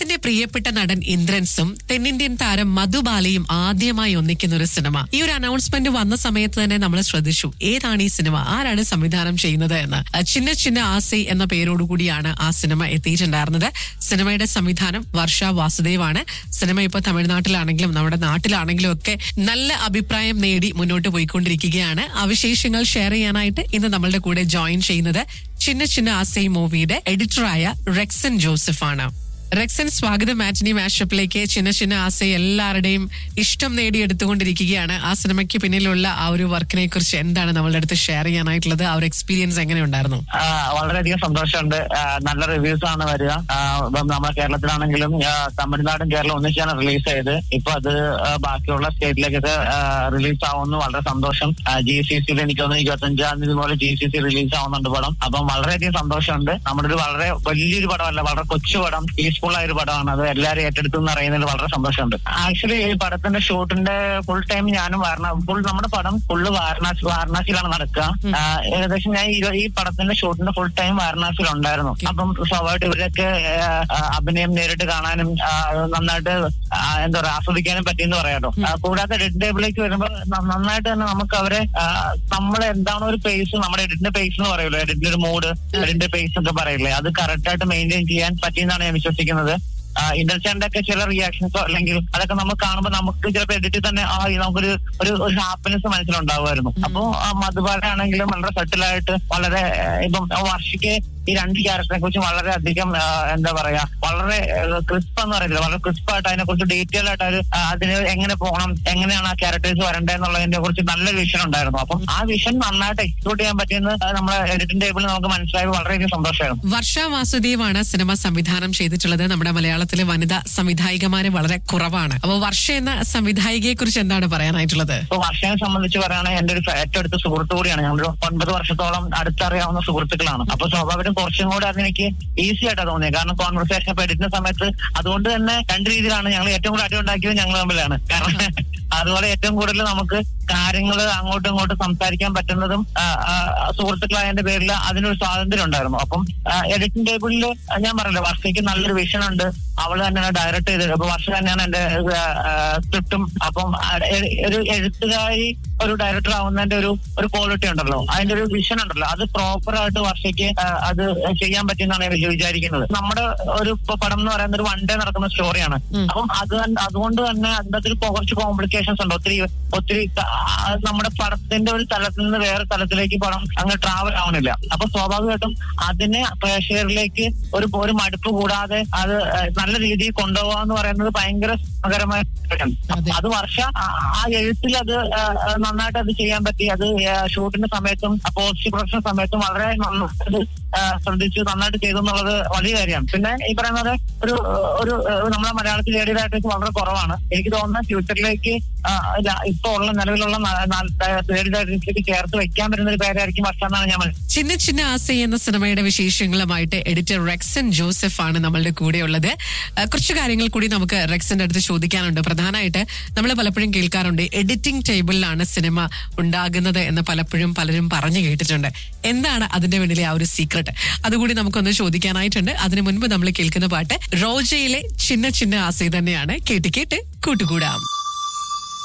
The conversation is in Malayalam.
അദ്ദേഹത്തിന്റെ പ്രിയപ്പെട്ട നടൻ ഇന്ദ്രൻസും തെന്നിന്ത്യൻ താരം മധുബാലയും ആദ്യമായി ഒന്നിക്കുന്ന ഒരു സിനിമ ഈ ഒരു അനൗൺസ്മെന്റ് വന്ന സമയത്ത് തന്നെ നമ്മൾ ശ്രദ്ധിച്ചു ഏതാണ് ഈ സിനിമ ആരാണ് സംവിധാനം ചെയ്യുന്നത് എന്ന് അഹ് ചിന്ന ചിന്ന ആസൈ എന്ന പേരോടുകൂടിയാണ് ആ സിനിമ എത്തിയിട്ടുണ്ടായിരുന്നത് സിനിമയുടെ സംവിധാനം വർഷ വാസുദേവാണ് സിനിമ ഇപ്പൊ തമിഴ്നാട്ടിലാണെങ്കിലും നമ്മുടെ നാട്ടിലാണെങ്കിലും ഒക്കെ നല്ല അഭിപ്രായം നേടി മുന്നോട്ട് പോയിക്കൊണ്ടിരിക്കുകയാണ് ആ വിശേഷങ്ങൾ ഷെയർ ചെയ്യാനായിട്ട് ഇന്ന് നമ്മളുടെ കൂടെ ജോയിൻ ചെയ്യുന്നത് ചിന്ന ചിന്ന ആസൈ മൂവിയുടെ എഡിറ്ററായ റെക്സൻ ജോസഫ് ആണ് റെക്സൻ സ്വാഗതം മാറ്റിനി മാഷപ്പിലേക്ക് ചിന്ന ചിന്ന ആസൈ എല്ലാവരുടെയും ഇഷ്ടം നേടിയെടുത്തുകൊണ്ടിരിക്കുകയാണ് ആ സിനിമയ്ക്ക് പിന്നിലുള്ള ആ ഒരു വർക്കിനെ കുറിച്ച് എന്താണ് നമ്മളുടെ അടുത്ത് ഷെയർ ചെയ്യാനായിട്ടുള്ളത് ആ ഒരു എക്സ്പീരിയൻസ് എങ്ങനെയുണ്ടായിരുന്നു ആ, വളരെയധികം സന്തോഷമുണ്ട് ആ, നല്ല റിവ്യൂസ് ആണ് വരിക ആ, ഇപ്പം നമ്മുടെ കേരളത്തിലാണെങ്കിലും ആ, തമിഴ്നാടും കേരളം ഒന്നിച്ചാണ് റിലീസ് ചെയ്ത് ഇപ്പൊ അത് ആ, ബാക്കിയുള്ള സ്റ്റേറ്റിലേക്കൊക്കെ റിലീസ് ആവുന്നു വളരെ സന്തോഷം ജി സി സിയിൽ എനിക്ക് തോന്നുന്നു ഇരുപത്തഞ്ചാം തീയതി പോലെ ജി സി സി റിലീസ് ആവുന്നുണ്ട് പടം അപ്പം വളരെയധികം സന്തോഷമുണ്ട് നമ്മുടെ ഒരു വളരെ വലിയൊരു പടമല്ല വളരെ കൊച്ചു പടം പീസ്ഫുൾ ആയ ഒരു പടമാണ് അത് എല്ലാവരും ഏറ്റെടുത്തു എന്ന് അറിയുന്നതിൽ വളരെ സന്തോഷമുണ്ട് ആക്ച്വലി ഈ പടത്തിന്റെ ഷൂട്ടിന്റെ ഫുൾ ടൈം ഞാനും വാരണ ഫുൾ നമ്മുടെ പടം ഫുള്ള് വാരണാസി വാരണാസിയിലാണ് നടക്കുക ആ, ഏകദേശം ഞാൻ ഈ- ഈ പടത്തിന്റെ ഷൂട്ടിന്റെ ഫുൾ ടൈം വാരണാസിയിൽ ഉണ്ടായിരുന്നു അപ്പം സ്വാഭാവികമായിട്ട് ഇവരൊക്കെ ആ, ആ, അഭിനയം നേരിട്ട് കാണാനും ആ, നന്നായിട്ട് ആ, എന്താ പറയാ ആസ്വദിക്കാനും പറ്റിയെന്ന് പറയാട്ടോ ആ, കൂടാതെ എഡിറ്റ് ടേബിളിലേക്ക് വരുമ്പോൾ ന- നന്നായിട്ട് തന്നെ നമുക്ക് അവരെ നമ്മൾ എന്താണോ ഒരു പേസ് നമ്മുടെ എഡിറ്റിന്റെ പേസ് എന്ന് പറയുമല്ലോ എഡിറ്റിന്റെ ഒരു മൂഡ് എഡിറ്റിന്റെ പേസ് ഒക്കെ പറയില്ലേ അത് കറക്റ്റ് ആയിട്ട് മെയിൻറ്റെയിൻ ചെയ്യാൻ പറ്റിയെന്നാണ് ഞാൻ വിശ്വസിക്കുന്നത് ഇന്റർചാൻഡ് ഒക്കെ ചില റിയാക്ഷൻസോ അല്ലെങ്കിൽ അതൊക്കെ നമ്മൾ കാണുമ്പോൾ നമുക്ക് ചിലപ്പോൾ എഡിറ്റിൽ തന്നെ ആ ഈ നമുക്കൊരു ഒരു ഒരു ഹാപ്പിനെസ് മനസ്സിലുണ്ടാവുമായിരുന്നു അപ്പോ മധുബാല ആണെങ്കിലും വളരെ സെറ്റിലായിട്ട് വളരെ ആ, ഇപ്പം വർഷയ്ക്ക് ഈ രണ്ട് ക്യാരക്ടറിനെ കുറിച്ച് വളരെ അധികം ആ, എന്താ പറയാ വളരെ ക്രിസ്പ് എന്ന് പറയുന്നത് വളരെ ക്രിസ്പ് ആയിട്ട് അതിനെ കുറിച്ച് ഡീറ്റെയിൽ ആയിട്ട് ഒരു, ആ, അതിന് എങ്ങനെ പോകണം എങ്ങനെയാണ് ആ ക്യാരക്ടേഴ്സ് വരേണ്ടതെന്നുള്ളതിനെ കുറിച്ച് നല്ലൊരു വിഷൻ ഉണ്ടായിരുന്നു അപ്പം ആ വിഷൻ നന്നായിട്ട് എക്സിക്യൂട്ട് ചെയ്യാൻ പറ്റിയെന്ന് ആ, നമ്മുടെ എഡിറ്റിംഗ് ടേബിളിൽ നമുക്ക് മനസ്സിലായി വളരെയധികം സന്തോഷമായിരുന്നു വർഷ വാസുദേവാണ് സിനിമ സംവിധാനം ചെയ്തിട്ടുള്ളത് നമ്മുടെ മലയാളത്തിലെ വനിതാ സംവിധായികമാര് വളരെ കുറവാണ് അപ്പോൾ വർഷ എന്ന സംവിധായികയെ കുറിച്ച് എന്താണ് പറയാനായിട്ടുള്ളത് ഇപ്പൊ വർഷനെ സംബന്ധിച്ച് പറയുകയാണെങ്കിൽ എന്റെ ഒരു ഏറ്റവും അടുത്ത സുഹൃത്തു കൂടിയാണ് ഞങ്ങളൊരു ഒൻപത് വർഷത്തോളം അടുത്തറിയാവുന്ന സുഹൃത്തുക്കളാണ് അപ്പൊ സ്വാഭാവികം കുറച്ചും കൂടെ അതെനിക്ക് ഈസി ആയിട്ടാണ് തോന്നിയത് കാരണം കോൺവെർസേഷൻ ഇപ്പൊ എടുക്കുന്ന സമയത്ത് അതുകൊണ്ട് തന്നെ രണ്ട് രീതിയിലാണ് ഞങ്ങൾ ഏറ്റവും കൂടുതൽ അടി ഉണ്ടാക്കിയത് ഞങ്ങൾ തമ്മിലാണ് കാരണം അതുപോലെ ഏറ്റവും കൂടുതൽ നമുക്ക് കാര്യങ്ങൾ അങ്ങോട്ടും ഇങ്ങോട്ടും സംസാരിക്കാൻ പറ്റുന്നതും ആ, ആ, സുഹൃത്തുക്കളായതിന്റെ പേരിൽ അതിനൊരു സ്വാതന്ത്ര്യം ഉണ്ടായിരുന്നു അപ്പം എഡിറ്റിംഗ് ടേബിളിൽ ഞാൻ പറഞ്ഞല്ലോ വർഷയ്ക്ക് നല്ലൊരു വിഷൻ ഉണ്ട് അവൾ തന്നെയാണ് ഡയറക്ട് ചെയ്തത് അപ്പൊ വർഷ തന്നെയാണ് എന്റെ സ്ക്രിപ്റ്റും അപ്പം ആ, എ- ഒരു എഴുത്തുകാരി ഒരു ഡയറക്ടർ ആവുന്നതിന്റെ ഒരു ഒരു ക്വാളിറ്റി ഉണ്ടല്ലോ അതിന്റെ ഒരു വിഷൻ ഉണ്ടല്ലോ അത് പ്രോപ്പർ ആയിട്ട് വർഷയ്ക്ക് ആ, അത് ചെയ്യാൻ പറ്റുമെന്നാണ് ഞാൻ വിചാ- വിചാരിക്കുന്നത് നമ്മുടെ ഒരു ഇപ്പൊ പടം എന്ന് പറയുന്നത് ഒരു വൺ ഡേ നടക്കുന്ന സ്റ്റോറിയാണ് ഉം. അപ്പം അത് തന്നെ- അതുകൊണ്ട് തന്നെ അതിനകത്ത് ഒരു കുറച്ച് കോംപ്ലിക്കേഷൻസ് ഉണ്ട് ഒത്തിരി ഒത്തിരി ക- ആ, നമ്മുടെ പടത്തിന്റെ ഒരു തലത്തിൽ നിന്ന് വേറെ തലത്തിലേക്ക് പടം അങ്ങ് ട്രാവൽ ആവണില്ല അപ്പൊ സ്വാഭാവികമായിട്ടും അതിനെ പ്രേക്ഷകരിലേക്ക് ഒരു ഒരു മടുപ്പ് കൂടാതെ അത് ഏഹ്, നല്ല രീതിയിൽ കൊണ്ടുപോകുക എന്ന് പറയുന്നത് ഭയങ്കര ശ്രമകരമായ കാര്യമാണ്. അതെ. അത് വർഷ ആ- ആ എഴുത്തിൽ അത് ഏഹ്, ഏഹ്, നന്നായിട്ട് അത് ചെയ്യാൻ പറ്റി അത് ഷൂട്ടിന്റെ സമയത്തും പോസ്റ്റ് പ്രൊഡക്ഷൻ സമയത്തും വളരെ നന്നായിട്ട് ഏഹ്, ശ്രദ്ധിച്ച് നന്നായിട്ട് ചെയ്തു എന്നുള്ളത് വലിയ കാര്യമാണ് പിന്നെ ഈ പറയുന്നത് ഒരു ഒരു ഏഹ്, നമ്മുടെ മലയാളത്തിൽ ലേഡി ഡയറക്ടേഴ്സ് വളരെ കുറവാണ് എനിക്ക് തോന്നുന്നത് ഫ്യൂച്ചറിലേക്ക് ഇപ്പൊ ഉള്ള നിലവിലുള്ള ലേഡി ഡയറക്ടേഴ്സിലേക്ക് ചേർത്ത് വെക്കാൻ പറ്റുന്ന ഒരു പേരായിരിക്കും വർഷ എന്നാണ് ഞാൻ മനസ്സിലാക്കുന്നത് ചിന്ന ചിന്ന ആസൈ എന്ന സിനിമയുടെ വിശേഷങ്ങളുമായിട്ട് എഡിറ്റർ റെക്സൻ ജോസഫ് ആണ് നമ്മളുടെ കൂടെയുള്ളത് ആ, കുറച്ച് കാര്യങ്ങൾ കൂടി നമുക്ക് റെക്സന്റെ അടുത്ത് ചോദിക്കാനുണ്ട് പ്രധാനമായിട്ട് നമ്മൾ പലപ്പോഴും കേൾക്കാറുണ്ട് എഡിറ്റിംഗ് ടേബിളിലാണ് സിനിമ ഉണ്ടാകുന്നത് എന്ന് പലപ്പോഴും പലരും പറഞ്ഞു കേട്ടിട്ടുണ്ട് എന്താണ് അതിന്റെ പിന്നിലെ ആ ഒരു സീക്രട്ട് അതുകൂടി നമുക്കൊന്ന് ചോദിക്കാനായിട്ടുണ്ട് അതിനു മുൻപ് നമ്മൾ കേൾക്കുന്ന പാട്ട് റോജയിലെ ചിന്ന ചിന്ന ആസൈ തന്നെയാണ് കേട്ട് കേട്ട് കൂട്ടുകൂടാം